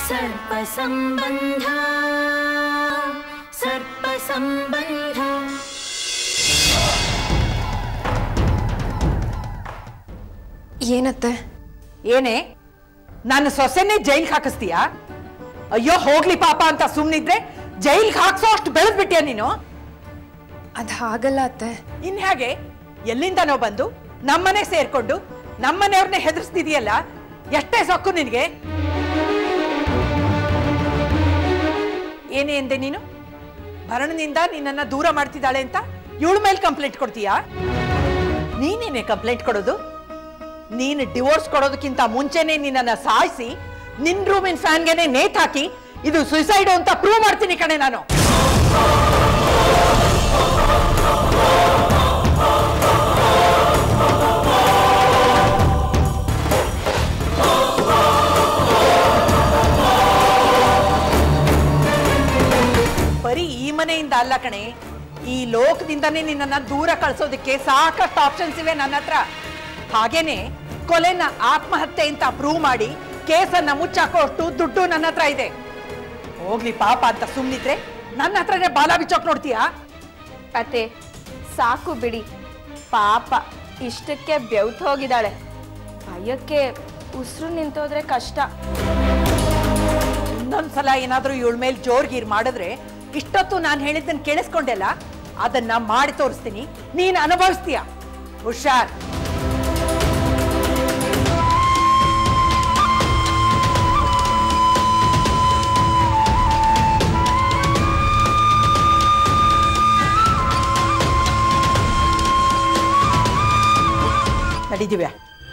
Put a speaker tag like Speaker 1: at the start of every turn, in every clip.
Speaker 1: सर्पसम्बन्ध सर्पसम्बन्ध
Speaker 2: ಏನತ್ತೆ
Speaker 3: ಏನೇ ನನ್ನ ಸೊಸೆನೇ ಜೈಲ್ಗೆ ಹಾಕಿಸ್ತೀಯಾ ಅಯ್ಯೋ ಹೋಗ್ಲಿ ಪಾಪ ಅಂತ ಸುಮ್ಮನಿದ್ರೆ ಜೈಲ್ಗೆ ಹಾಕ್ಸೋ ಅಷ್ಟು ಬೆಳೆದ್ಬಿಟ್ಯಾ ನೀನು
Speaker 2: ಅದು ಹಾಗಲ್ಲ ಅತ್ತೆ
Speaker 3: ಇನ್ ಹೇಗೆ ಎಲ್ಲಿಂದನೋ ಬಂದು ನಮ್ಮನೆ ಸೇರ್ಕೊಂಡು ನಮ್ಮನೆಯವ್ರನ್ನೇ ಹೆದರ್ಸ್ತಿದೀಯಲ್ಲ ಎಷ್ಟೇ ಸೊಕ್ಕು ನಿನಗೆ ಏನೇ ಎಂದೆ ನೀನು ಭರಣನಿಂದ ನಿನ್ನನ್ನ ದೂರ ಮಾಡ್ತಿದ್ದಾಳೆ ಅಂತ ಇವಳ ಮೇಲೆ ಕಂಪ್ಲೇಂಟ್ ಕೊಡ್ತೀಯಾ ನೀನೇನೆ ಕಂಪ್ಲೇಂಟ್ ಕೊಡೋದು ನೀನು ಡಿವೋರ್ಸ್ ಕೊಡೋದಕ್ಕಿಂತ ಮುಂಚೆನೆ ನಿನ್ನನ್ನ ಸಾಯಿಸಿ ನಿನ್ ರೂಮಿನ ಫ್ಯಾನ್ಗೆನೆ ನೇತ್ ಹಾಕಿ ಇದು ಸುಸೈಡ್ ಅಂತ ಪ್ರೂವ್ ಮಾಡ್ತೀನಿ ಕಣೆ ನಾನು ಬರೀ ಈ ಮನೆಯಿಂದ ಅಲ್ಲ ಕಣೆ ಈ ಲೋಕದಿಂದನೇ ನಿನ್ನನ್ನ ದೂರ ಕಳ್ಸೋದಕ್ಕೆ ಸಾಕಷ್ಟು ಆಪ್ಷನ್ಸ್ ಇವೆ ನನ್ನ ಹತ್ರ ಹಾಗೇನೆ ಕೊಲೆನ ಆತ್ಮಹತ್ಯೆ ಅಂತ ಪ್ರೂವ್ ಮಾಡಿ ಕೇಸನ್ನ ಮುಚ್ಚಾಕೋಷ್ಟು ದುಡ್ಡು ನನ್ನ ಹತ್ರ ಇದೆ ಹೋಗ್ಲಿ ಪಾಪ ಅಂತ ಸುಮ್ಮನಿದ್ರೆ ನನ್ನ ಹತ್ರನೇ ಬಾಲ ಬಿಚ್ಚೋಕ್ ನೋಡ್ತೀಯಾ
Speaker 4: ಅತ್ತೆ ಸಾಕು ಬಿಡಿ ಪಾಪ ಇಷ್ಟಕ್ಕೆ ಬೆವ್ತು ಹೋಗಿದ್ದಾಳೆ ಭಯಕ್ಕೆ ಉಸಿರು ನಿಂತೋದ್ರೆ ಕಷ್ಟ
Speaker 3: ಇನ್ನೊಂದ್ಸಲ ಏನಾದ್ರೂ ಇವಳ ಮೇಲೆ ಜೋರ್ಗೀರ್ ಮಾಡಿದ್ರೆ ಇಷ್ಟೊತ್ತು ನಾನು ಹೇಳಿದ್ದನ್ನ ಕೇಳಿಸ್ಕೊಂಡೆಲ್ಲ ಅದನ್ನ ಮಾಡಿ ತೋರಿಸ್ತೀನಿ ನೀನ್ ಅನುಭವಿಸ್ತೀಯ ಹುಷಾರ್ ನಡೀದಿವ್ಯಾ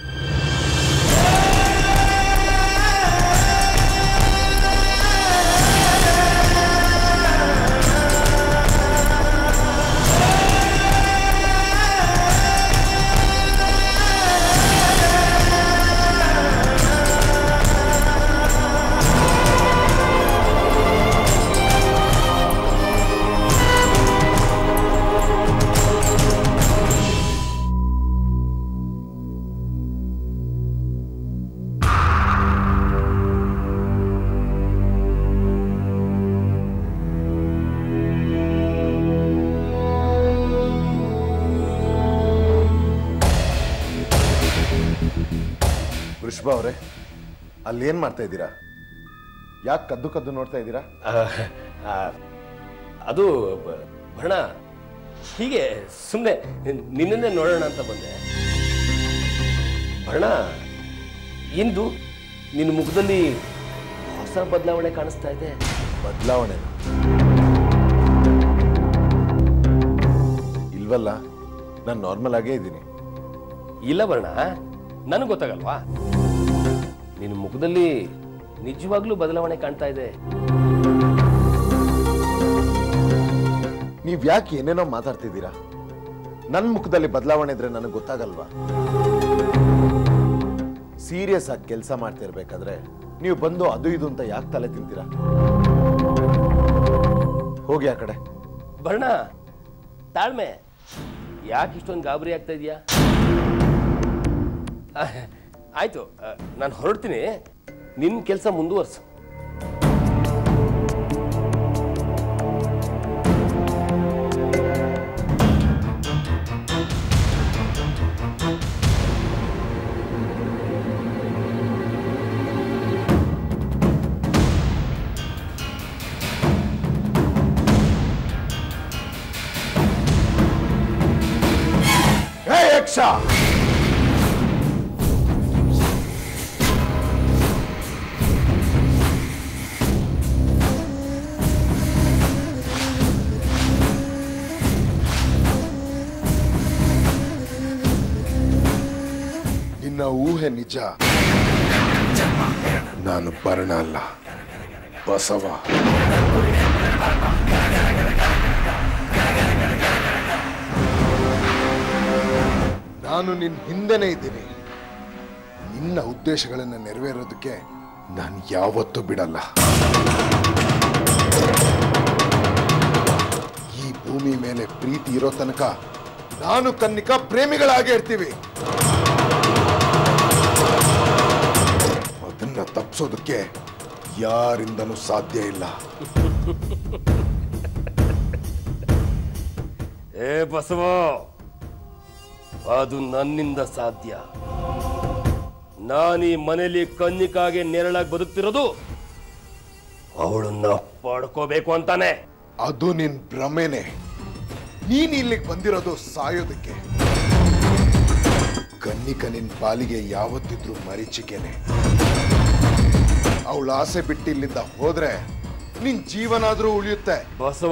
Speaker 5: ವೃಷಭ ಅವರೇ ಅಲ್ಲಿ ಏನ್ ಮಾಡ್ತಾ ಇದ್ದೀರಾ ಯಾಕೆ ಕದ್ದು ಕದ್ದು ನೋಡ್ತಾ ಇದ್ದೀರಾ
Speaker 6: ಆ, ಆ, ಅದು ಬ- ಭರಣ ಹೀಗೆ ಸುಮ್ಮನೆ ನಿನ್ನನ್ನೇ ನೋಡೋಣ ಅಂತ ಬಂದೆ ಭರಣ ಇಂದು ನಿನ್ನ ಮುಖದಲ್ಲಿ ಹೊಸ ಬದಲಾವಣೆ ಕಾಣಿಸ್ತಾ ಇದೆ
Speaker 5: ಬದಲಾವಣೆ ಇಲ್ವಲ್ಲ ನಾನು ನಾರ್ಮಲ್ ಆಗೇ ಇದ್ದೀನಿ
Speaker 6: ಇಲ್ಲ ವರ್ಣ ನನಗೆ ಗೊತ್ತಾಗಲ್ವಾ ನಿನ್ನ ಮುಖದಲ್ಲಿ ನಿಜವಾಗ್ಲೂ ಬದಲಾವಣೆ ಕಾಣ್ತಾ ಇದೆ
Speaker 5: ನೀವ್ ಯಾಕೆ ಏನೇನೋ ಮಾತಾಡ್ತಿದ್ದೀರಾ ನನ್ನ ಮುಖದಲ್ಲಿ ಬದಲಾವಣೆ ಇದ್ರೆ ನನಗೆ ಗೊತ್ತಾಗಲ್ವಾ ಸೀರಿಯಸ್ ಆಗಿ ಕೆಲಸ ಮಾಡ್ತಿರ್ಬೇಕಾದ್ರೆ ನೀವು ಬಂದು ಅದು ಇದು ಅಂತ ಯಾಕೆ ತಲೆ ತಿಂತೀರಾ ಹೋಗಿ ಆ ಕಡೆ
Speaker 6: ಭರಣ ತಾಳ್ಮೆ ಯಾಕೆ ಇಷ್ಟೊಂದು ಗಾಬರಿ ಆಗ್ತಾ ಇದೆಯಾ ಆಯ್ತು ನಾನು ಹೊರಡ್ತೀನಿ ನಿನ್ನ ಕೆಲಸ ಮುಂದುವರ್ಸು
Speaker 5: ಹೇ ಯಕ್ಷ ನಿನ್ನ ಊಹೆ ನಿಜ ನಾನು ಪರ್ಣ ಅಲ್ಲ ಬಸವ ನಾನು ನಿನ್ನ ಹಿಂದೆನೇ ಇದ್ದೀನಿ ನಿನ್ನ ಉದ್ದೇಶಗಳನ್ನು ನೆರವೇರೋದಕ್ಕೆ ನಾನು ಯಾವತ್ತೂ ಬಿಡಲ್ಲ ಈ ಭೂಮಿ ಮೇಲೆ ಪ್ರೀತಿ ಇರೋ ತನಕ ನಾನು ಕನ್ನಿಕಾ ಪ್ರೇಮಿಗಳಾಗೇ ಇರ್ತೀವಿ ಅದನ್ನ ತಪ್ಪಿಸೋದಕ್ಕೆ ಯಾರಿಂದನೂ ಸಾಧ್ಯ ಇಲ್ಲ
Speaker 6: ಏ ಬಸವ ಅದು ನನ್ನಿಂದ ಸಾಧ್ಯ ನಾನೀ ಮನೆಯಲ್ಲಿ ಕನ್ನಿಕಾಗೆ ನೆರಳಾಗಿ ಬದುಕ್ತಿರೋದು ಅವಳನ್ನ ಪಡ್ಕೋಬೇಕು ಅಂತಾನೆ
Speaker 5: ಅದು ನಿನ್ ಭ್ರಮೆನೆ ನೀನ್ ಇಲ್ಲಿಗೆ ಬಂದಿರೋದು ಸಾಯೋದಕ್ಕೆ ಕನ್ನಿಕ ನಿನ್ ಪಾಲಿಗೆ ಯಾವತ್ತಿದ್ರು ಮರೀಚಿಕೆನೆ ಅವಳ ಆಸೆ ಬಿಟ್ಟು ಇಲ್ಲಿಂದ ಹೋದ್ರೆ ನಿನ್ ಜೀವನಾದ್ರೂ ಉಳಿಯುತ್ತೆ
Speaker 6: ಬಸವ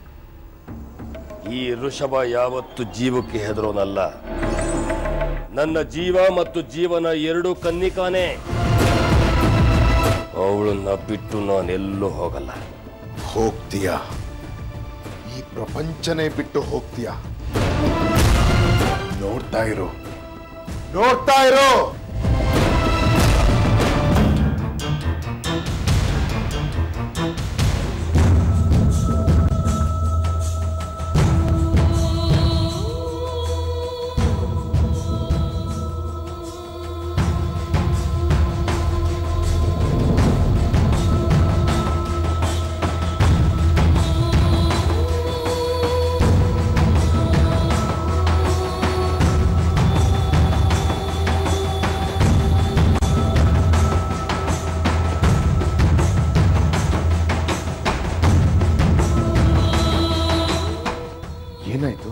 Speaker 6: ಈ ಋಷಭ ಯಾವತ್ತು ಜೀವಕ್ಕೆ ಹೆದರೋನಲ್ಲ ನನ್ನ ಜೀವ ಮತ್ತು ಜೀವನ ಎರಡೂ ಕನ್ನಿಕಾನೇ ಅವಳನ್ನ ಬಿಟ್ಟು ನಾನೆಲ್ಲೂ ಹೋಗಲ್ಲ
Speaker 5: ಹೋಗ್ತೀಯ ಈ ಪ್ರಪಂಚನೇ ಬಿಟ್ಟು ಹೋಗ್ತೀಯ ನೋಡ್ತಾ ಇರು ನೋಡ್ತಾ ಇರು ಏನಾಯ್ತು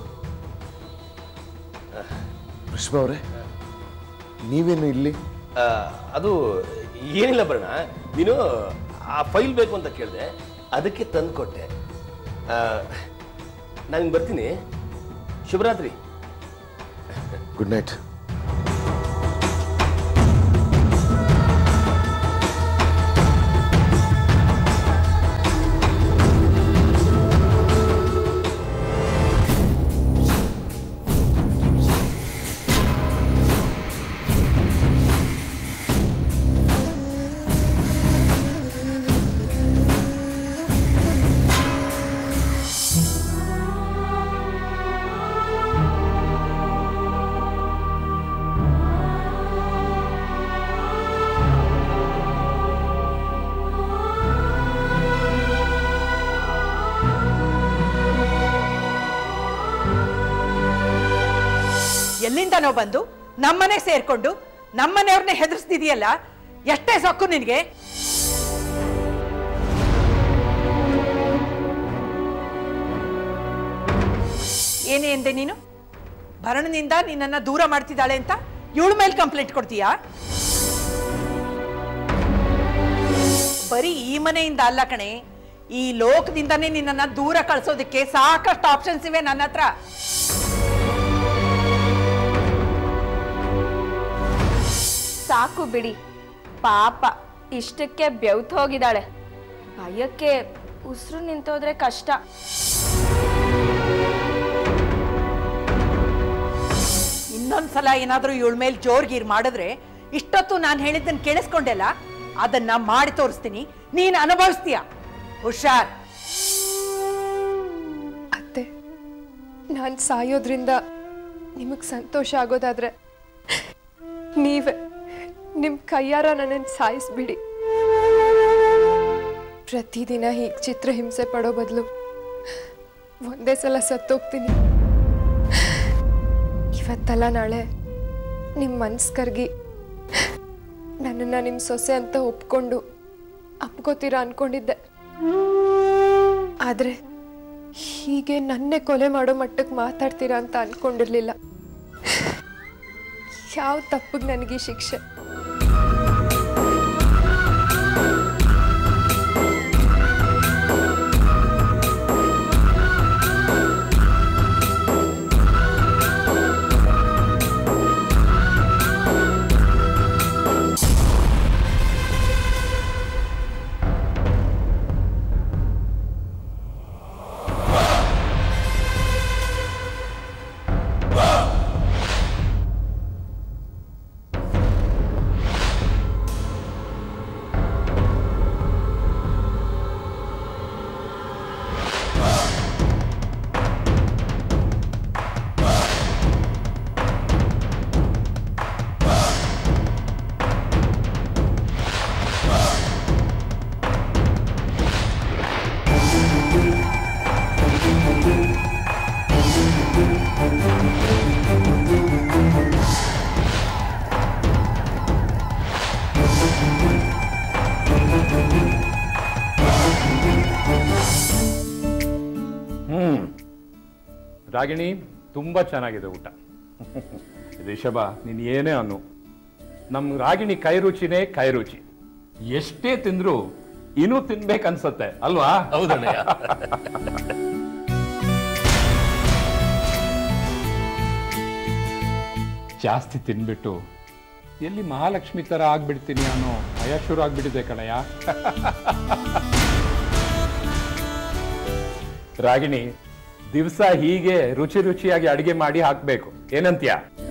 Speaker 5: ಋಷಭ ಅವರೇ ನೀವೇನು ಇಲ್ಲಿ
Speaker 6: ಆ, ಅದು ಏನಿಲ್ಲ ಬರೋಣ ನೀನು ಆ ಫೈಲ್ ಬೇಕು ಅಂತ ಕೇಳಿದೆ ಅದಕ್ಕೆ ತಂದು ಕೊಟ್ಟೆ ನಾನು ಬರ್ತೀನಿ ಶುಭರಾತ್ರಿ
Speaker 5: ಗುಡ್ ನೈಟ್
Speaker 3: ಎಲ್ಲಿಂದನೋ ಬಂದು ನಮ್ಮನೆ ಸೇರ್ಕೊಂಡು ನಮ್ಮನೆಯವ್ರನ್ನ ಹೆದರ್ಸ್ತಿದೀಯಲ್ಲ ಎಷ್ಟೇ ಸೊಕ್ಕು ನಿನಗೆ ಏನೇ ಎಂದೆ ನೀನು ಭರಣನಿಂದ ನಿನ್ನನ್ನ ದೂರ ಮಾಡ್ತಿದ್ದಾಳೆ ಅಂತ ಇವಳ ಮೇಲೆ ಕಂಪ್ಲೇಂಟ್ ಕೊಡ್ತೀಯಾ ಬರೀ ಈ ಮನೆಯಿಂದ ಅಲ್ಲ ಕಣೆ ಈ ಲೋಕದಿಂದಾನೇ ನಿನ್ನನ್ನ ದೂರ ಕಳ್ಸೋದಕ್ಕೆ ಸಾಕಷ್ಟು ಆಪ್ಷನ್ಸ್ ಇವೆ ನನ್ನ ಹತ್ರ
Speaker 4: ಸಾಕು ಬಿಡಿ ಪಾಪ ಇಷ್ಟಕ್ಕೆ ಬೆವ್ತು ಹೋಗಿದ್ದಾಳೆ ಭಯಕ್ಕೆ ಉಸಿರು ನಿಂತೋದ್ರೆ ಕಷ್ಟ
Speaker 3: ಇನ್ನೊಂದ್ಸಲ ಏನಾದ್ರೂ ಇವಳ ಮೇಲೆ ಜೋರ್ಗೀರ್ ಮಾಡಿದ್ರೆ ಇಷ್ಟೊತ್ತು ನಾನು ಹೇಳಿದ್ದನ್ನು ಕೇಳಿಸ್ಕೊಂಡೆಲ್ಲ ಅದನ್ನ ಮಾಡಿ ತೋರಿಸ್ತೀನಿ ನೀನು ಅನುಭವಿಸ್ತೀಯ ಹುಷಾರ್
Speaker 2: ಅತ್ತೆ ನಾನು ಸಾಯೋದ್ರಿಂದ ನಿಮಗೆ ಸಂತೋಷ ಆಗೋದಾದ್ರೆ ನೀವೇ ನಿಮ್ಮ ಕೈಯಾರ ನನ್ನನ್ನು ಸಾಯಿಸ್ಬಿಡಿ ಪ್ರತಿದಿನ ಹೀಗೆ ಚಿತ್ರ ಹಿಂಸೆ ಪಡೋ ಬದಲು ಒಂದೇ ಸಲ ಸತ್ತೋಗ್ತೀನಿ ಇವತ್ತಲ್ಲ ನಾಳೆ ನಿಮ್ಮ ಮನ್ಸು ಕರ್ಗಿ ನನ್ನನ್ನು ನಿಮ್ಮ ಸೊಸೆ ಅಂತ ಒಪ್ಕೊಂಡು ಅಪ್ಕೋತೀರಾ ಅನ್ಕೊಂಡಿದ್ದೆ ಆದರೆ ಹೀಗೆ ನನ್ನೇ ಕೊಲೆ ಮಾಡೋ ಮಟ್ಟಕ್ಕೆ ಮಾತಾಡ್ತೀರಾ ಅಂತ ಅನ್ಕೊಂಡಿರ್ಲಿಲ್ಲ ಯಾವ ತಪ್ಪಿಗೆ ನನಗೆ ಈ ಶಿಕ್ಷೆ
Speaker 7: ರಾಗಿಣಿ ತುಂಬ ಚೆನ್ನಾಗಿದೆ ಊಟ ರಿಷಭ ನೀನು ಏನೇ ಅನ್ನು ನಮ್ಮ ರಾಗಿಣಿ ಕೈ ರುಚಿನೇ ಕೈ ರುಚಿ ಎಷ್ಟೇ ತಿಂದ್ರು ಇನ್ನೂ ತಿನ್ಬೇಕನ್ಸತ್ತೆ ಅಲ್ವಾ
Speaker 6: ಹೌದಣ್ಣಯ್ಯ
Speaker 7: ಜಾಸ್ತಿ ತಿನ್ಬಿಟ್ಟು ಎಲ್ಲಿ ಮಹಾಲಕ್ಷ್ಮಿ ತರ ಆಗ್ಬಿಡ್ತೀನಿ ಅನ್ನೋ ಭಯ ಶುರು ಆಗ್ಬಿಟ್ಟಿದೆ ಕಣಯ್ಯ ರಾಗಿಣಿ ದಿವಸ ಹೀಗೆ ರುಚಿ ರುಚಿಯಾಗಿ ಅಡಿಗೆ ಮಾಡಿ ಹಾಕ್ಬೇಕು ಏನಂತ್ಯ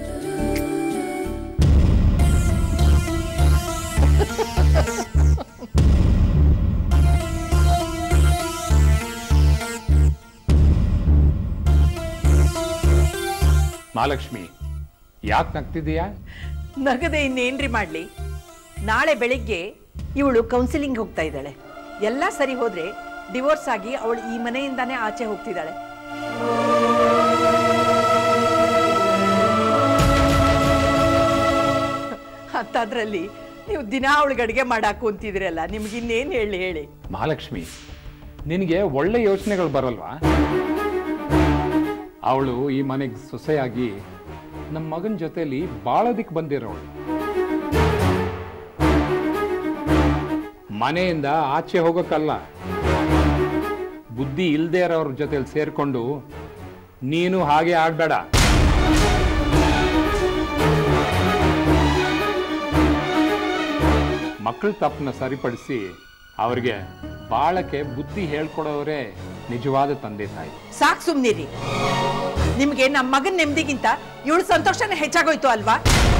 Speaker 7: ಮಹಾಲಕ್ಷ್ಮಿ ಯಾಕೆ ನಗ್ತಿದೀಯಾ
Speaker 3: ನಗದೆ ಇನ್ನೇನ್ರಿ ಮಾಡ್ಲಿ ನಾಳೆ ಬೆಳಿಗ್ಗೆ ಇವಳು ಕೌನ್ಸಿಲಿಂಗ್ ಹೋಗ್ತಾ ಇದ್ದಾಳೆ ಎಲ್ಲ ಸರಿ ಹೋದ್ರೆ ಡಿವೋರ್ಸ್ ಆಗಿ ಅವಳು ಈ ಮನೆಯಿಂದಾನೇ ಆಚೆ ಹೋಗ್ತಿದ್ದಾಳೆ ಅಂಥದ್ರಲ್ಲಿ ನೀವು ದಿನ ಅವಳಿಗೆ ಅಡುಗೆ ಮಾಡಾಕು ಅಂತಿದ್ರಲ್ಲ ನಿಮ್ಗೆ ಇನ್ನೇನು ಹೇಳಿ ಹೇಳಿ
Speaker 7: ಮಹಾಲಕ್ಷ್ಮಿ ನಿನಗೆ ಒಳ್ಳೆ ಯೋಚನೆಗಳು ಬರಲ್ವಾ ಅವಳು ಈ ಮನೆಗೆ ಸೊಸೆಯಾಗಿ ನಮ್ಮ ಮಗನ ಜೊತೆಲಿ ಬಾಳೋದಿಕ್ ಬಂದಿರೋಳು ಮನೆಯಿಂದ ಆಚೆ ಹೋಗೋಕ್ಕಲ್ಲ ಬುದ್ಧಿ ಇಲ್ದೇ ಇರೋರ ಜೊತೆಲಿ ಸೇರ್ಕೊಂಡು ನೀನು ಹಾಗೆ ಆಡ್ಬೇಡ ಮಕ್ಕಳ ತಪ್ಪನ್ನ ಸರಿಪಡಿಸಿ ಅವ್ರಿಗೆ ಬಾಳಕ್ಕೆ ಬುದ್ಧಿ ಹೇಳ್ಕೊಡೋರೇ ನಿಜವಾದ ತಂದೆ ತಾಯಿ
Speaker 3: ಸಾಕ್ ಸುಮ್ನಿರಿ ನಿಮ್ಗೆ ನಮ್ಮ ಮಗನ ನೆಮ್ಮದಿಗಿಂತ ಇವಳು ಸಂತೋಷನೇ ಹೆಚ್ಚಾಗೋಯ್ತು ಅಲ್ವಾ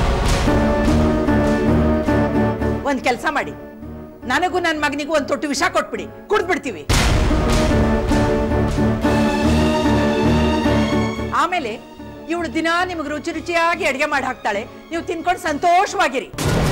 Speaker 3: ಒಂದ್ ಕೆಲಸ ಮಾಡಿ ನನಗೂ ನನ್ನ ಮಗನಿಗೂ ಒಂದ್ ತೊಟ್ಟು ವಿಷ ಕೊಟ್ಬಿಡಿ ಕುಡ್ದ್ಬಿಡ್ತೀವಿ ಆಮೇಲೆ ಇವಳು ದಿನ ನಿಮ್ಗೆ ರುಚಿ ರುಚಿಯಾಗಿ ಅಡಿಗೆ ಮಾಡಿ ಹಾಕ್ತಾಳೆ ನೀವು ತಿನ್ಕೊಂಡು ಸಂತೋಷವಾಗಿರಿ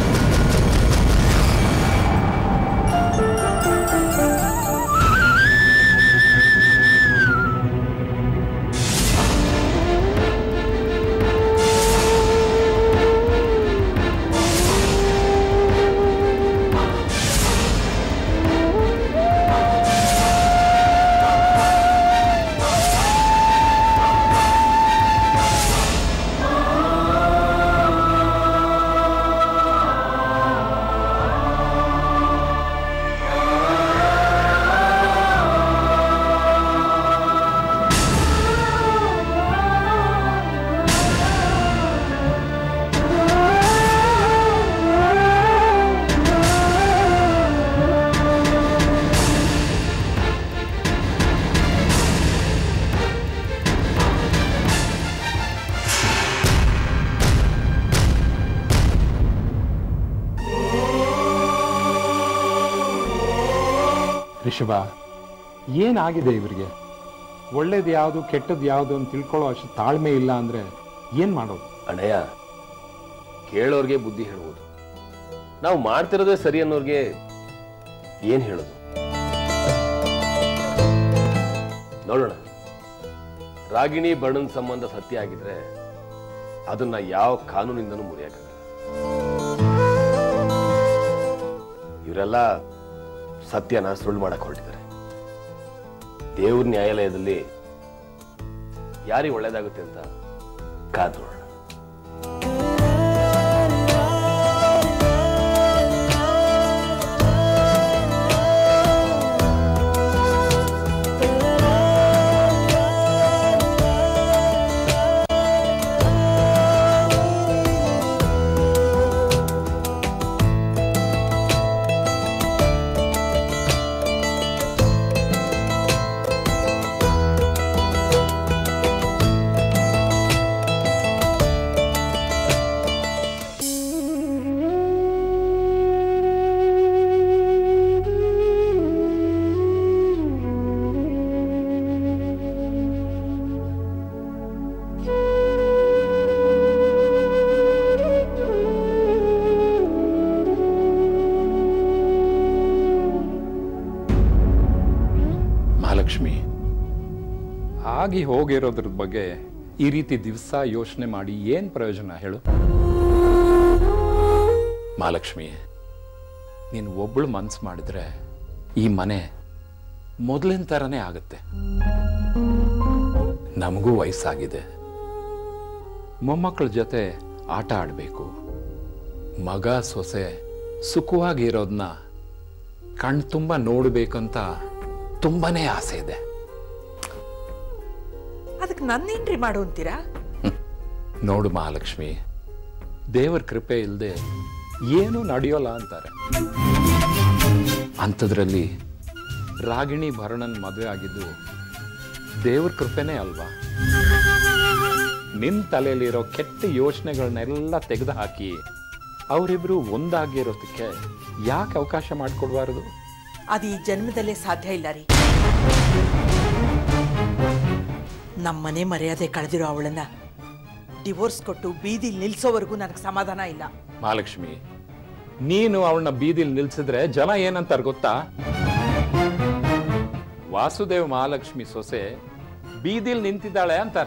Speaker 7: ರಿಷಭ ಏನಾಗಿದೆ ಇವರಿಗೆ ಒಳ್ಳೇದು ಯಾವುದು ಕೆಟ್ಟದ್ದು ಯಾವುದು ಅಂತ ತಿಳ್ಕೊಳ್ಳೋ ಅಷ್ಟು ತಾಳ್ಮೆ ಇಲ್ಲ ಅಂದ್ರೆ ಏನ್ ಮಾಡೋದು
Speaker 6: ಅಣ್ಣಯ್ಯ ಕೇಳೋರ್ಗೆ ಬುದ್ಧಿ ಹೇಳ್ಬೋದು ನಾವು ಮಾಡ್ತಿರೋದೇ ಸರಿ ಅನ್ನೋರ್ಗೆ ಏನ್ ಹೇಳೋದು ನೋಡೋಣ ರಾಗಿಣಿ ಬಣ್ಣನ ಸಂಬಂಧ ಸತ್ಯ ಆಗಿದ್ರೆ ಅದನ್ನ ಯಾವ ಕಾನೂನಿಂದನೂ ಮುರಿಯಕ್ಕಾಗಲ್ಲ ಇವರೆಲ್ಲ ಸತ್ಯನ ಸುಳ್ಳು ಮಾಡಕ್ ಹೊರಟಿದ್ದಾರೆ ದೇವ್ರ ನ್ಯಾಯಾಲಯದಲ್ಲಿ ಯಾರಿಗೆ ಒಳ್ಳೇದಾಗುತ್ತೆ ಅಂತ ಕಾದ್ ನೋಡೋಣ
Speaker 7: ಮಹಾಲಕ್ಷ್ಮಿ ಆಗಿ ಹೋಗಿರೋದ್ರ ಬಗ್ಗೆ ಈ ರೀತಿ ದಿವಸ ಯೋಚನೆ ಮಾಡಿ ಏನ್ ಪ್ರಯೋಜನ ಹೇಳು ಮಹಾಲಕ್ಷ್ಮಿ ನೀನು ಒಬ್ಳು ಮನ್ಸು ಮಾಡಿದ್ರೆ ಈ ಮನೆ ಮೊದಲಿನ ಥರನೇ ಆಗುತ್ತೆ ನಮಗೂ ವಯಸ್ಸಾಗಿದೆ ಮೊಮ್ಮಕ್ಕಳ ಜೊತೆ ಆಟ ಆಡಬೇಕು ಮಗ ಸೊಸೆ ಸುಖವಾಗಿರೋದನ್ನ ಕಣ್ ತುಂಬ ನೋಡಬೇಕಂತ ತುಂಬಾನೇ ಆಸೆ ಇದೆ
Speaker 3: ಅದಕ್ಕೆ ನನ್ನೇನ್ರಿ ಮಾಡು ಅಂತೀರಾ
Speaker 7: ನೋಡು ಮಹಾಲಕ್ಷ್ಮಿ ದೇವರ ಕೃಪೆ ಇಲ್ಲದೆ ಏನೂ ನಡೆಯೋಲ್ಲ ಅಂತಾರೆ ಅಂಥದ್ರಲ್ಲಿ ರಾಗಿಣಿ ಭರಣನ್ ಮದುವೆ ಆಗಿದ್ದು ದೇವ್ರ ಕೃಪೆನೇ ಅಲ್ವಾ ನಿನ್ ತಲೆಯಲ್ಲಿರೋ ಕೆಟ್ಟ ಯೋಚನೆಗಳನ್ನೆಲ್ಲ ತೆಗೆದು ಹಾಕಿ ಅವರಿಬ್ರು ಒಂದಾಗಿರೋದಕ್ಕೆ ಯಾಕೆ ಅವಕಾಶ ಮಾಡಿಕೊಡ್ಬಾರದು
Speaker 3: ಅದು ಈ ಜನ್ಮದಲ್ಲೇ ಸಾಧ್ಯ ಇಲ್ಲ ರೀ ನಮ್ಮನೆ ಮರ್ಯಾದೆ ಕಳೆದಿರೋ ಅವಳನ್ನ ಡಿವೋರ್ಸ್ ಕೊಟ್ಟು ಬೀದಿಲಿ ನಿಲ್ಸೋವರೆಗೂ ನನಗೆ ಸಮಾಧಾನ ಇಲ್ಲ
Speaker 7: ಮಹಾಲಕ್ಷ್ಮಿ ನೀನು ಅವಳನ್ನ ಬೀದಿಲ್ ನಿಲ್ಸಿದ್ರೆ ಜನ ಏನಂತಾರೆ ಗೊತ್ತಾ ವಾಸುದೇವ್ ಮಹಾಲಕ್ಷ್ಮಿ ಸೊಸೆ ಬೀದಿಲ್ ನಿಂತಿದ್ದಾಳೆ ಅಂತಾರೆ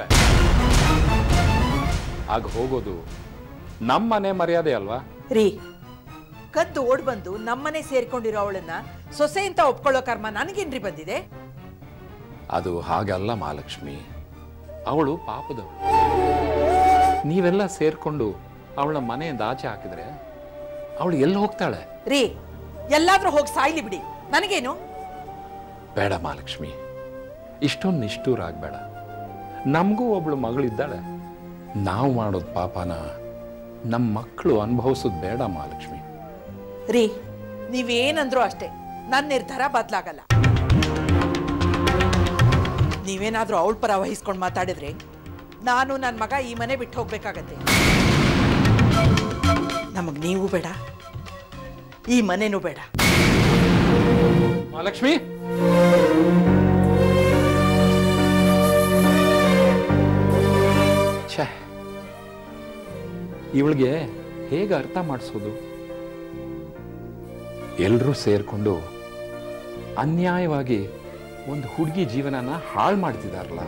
Speaker 7: ಆಗ ಹೋಗೋದು ನಮ್ಮನೆ ಮರ್ಯಾದೆ ಅಲ್ವಾ
Speaker 3: ರೀ ಕದ್ದು ಓಡ್ ಬಂದು ನಮ್ಮನೆ ಸೇರ್ಕೊಂಡಿರೋ ಅವಳನ್ನ ಸೊಸೆ ಅಂತ ಒಪ್ಕೊಳ್ಳೋ ಕರ್ಮ ನನಗೇನ್ರಿ ಬಂದಿದೆ
Speaker 7: ಅದು ಹಾಗಲ್ಲ ಮಹಾಲಕ್ಷ್ಮಿ ಅವಳು ಪಾಪದವಳು ನೀವೆಲ್ಲ ಸೇರ್ಕೊಂಡು ಅವಳ ಮನೆಯಿಂದ ಆಚೆ ಹಾಕಿದ್ರೆ ಅವಳು ಎಲ್ಲಿ ಹೋಗ್ತಾಳೆ
Speaker 3: ರೀ ಎಲ್ಲಾದ್ರೂ ಹೋಗಿ ಸಾಯ್ಲಿ ಬಿಡಿ ನನಗೇನು
Speaker 7: ಬೇಡ ಮಹಾಲಕ್ಷ್ಮಿ ಇಷ್ಟೊಂದು ನಿಷ್ಠೂರ ಆಗ್ಬೇಡ ನಮಗೂ ಒಬ್ಳು ಮಗಳಿದ್ದಾಳೆ ನಾವು ಮಾಡೋದು ಪಾಪನ ನಮ್ಮ ಮಕ್ಕಳು ಅನುಭವಿಸೋದು ಬೇಡ ಮಹಾಲಕ್ಷ್ಮಿ
Speaker 3: ರೀ ನೀವೇನಂದ್ರೂ ಅಷ್ಟೇ ನನ್ನ ನಿರ್ಧಾರ ಬದಲಾಗಲ್ಲ ನೀವೇನಾದ್ರೂ ಅವಳ ಪರ ವಹಿಸ್ಕೊಂಡು ಮಾತಾಡಿದ್ರೆ ನಾನು ನನ್ನ ಮಗ ಈ ಮನೆ ಬಿಟ್ಟು ಹೋಗ್ಬೇಕಾಗತ್ತೆ ನಮಗ್ ನೀವು ಬೇಡ ಈ ಮನೆನೂ ಬೇಡ
Speaker 7: ಮಹಾಲಕ್ಷ್ಮಿ ಛೇ ಇವಳಿಗೆ ಹೇಗೆ ಅರ್ಥ ಮಾಡಿಸೋದು ಎಲ್ಲರೂ ಸೇರ್ಕೊಂಡು ಅನ್ಯಾಯವಾಗಿ ಒಂದು ಹುಡುಗಿ ಜೀವನನ ಹಾಳು ಮಾಡ್ತಿದಾರಲ್ಲ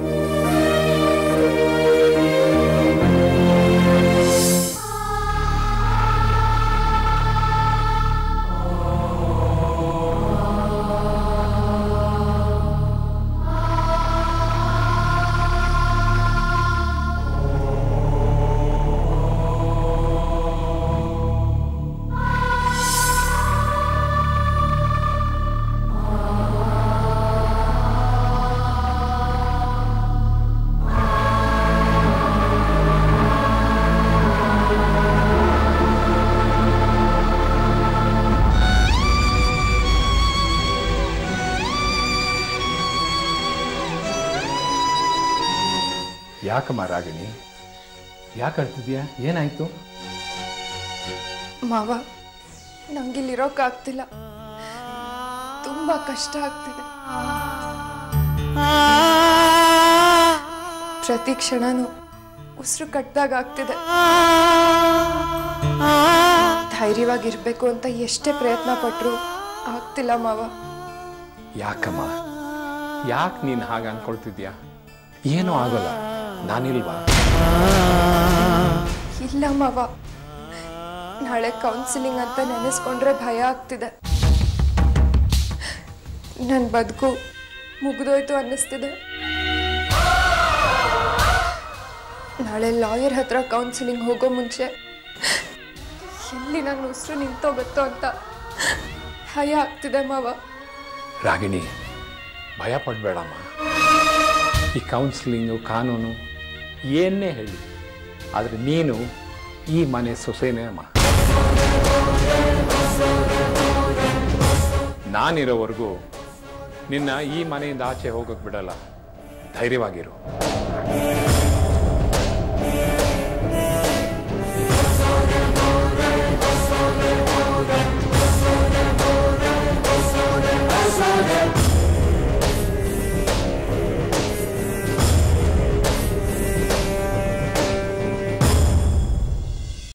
Speaker 7: ಯಾಕಮ್ಮ ರಾಗಿಣಿ ಯಾಕೆ ಅಳ್ತಿದ್ಯಾ ಏನಾಯ್ತು
Speaker 2: ಮಾವ ನಂಗಿಲ್ಲಿರೋಕ್ಕಾಗ್ತಿಲ್ಲ ತುಂಬ ಕಷ್ಟ ಆಗ್ತಿದೆ ಪ್ರತಿ ಕ್ಷಣನೂ ಉಸಿರು ಕಟ್ಟಿದಾಗ ಆಗ್ತಿದೆ ಧೈರ್ಯವಾಗಿರ್ಬೇಕು ಅಂತ ಎಷ್ಟೇ ಪ್ರಯತ್ನ ಪಟ್ರು ಆಗ್ತಿಲ್ಲ ಮಾವ
Speaker 7: ಯಾಕಮ್ಮ ಯಾಕೆ ನೀನು ಹಾಗೆ ಅನ್ಕೊಳ್ತಿದ್ಯಾ ಏನೂ ಆಗೋಲ್ಲ ನಾನಿಲ್ವಾ
Speaker 2: ಇಲ್ಲ ಮಾವ ನಾಳೆ ಕೌನ್ಸಿಲಿಂಗ್ ಅಂತ ನೆನೆಸ್ಕೊಂಡ್ರೆ ಭಯ ಆಗ್ತಿದೆ ನನ್ನ ಬದುಕು ಮುಗಿದೋಯ್ತು ಅನ್ನಿಸ್ತಿದೆ ನಾಳೆ ಲಾಯರ್ ಹತ್ರ ಕೌನ್ಸಿಲಿಂಗ್ ಹೋಗೋ ಮುಂಚೆ ಎಲ್ಲಿ ನನ್ನ ಉಸಿರು ನಿಂತೋಗುತ್ತೋ ಅಂತ ಭಯ ಆಗ್ತಿದೆ ಮಾವ
Speaker 7: ರಾಗಿಣಿ ಭಯ ಪಡಬೇಡಮ್ಮ ಈ ಕೌನ್ಸಿಲಿಂಗು ಕಾನೂನು ಏನೇ ಹೇಳಿ ಆದರೆ ನೀನು ಈ ಮನೆ ಸೊಸೆನೇ ಅಮ್ಮ ನಾನಿರೋವರೆಗೂ ನಿನ್ನ ಈ ಮನೆಯಿಂದ ಆಚೆ ಹೋಗಕ್ಕೆ ಬಿಡಲ್ಲ ಧೈರ್ಯವಾಗಿರು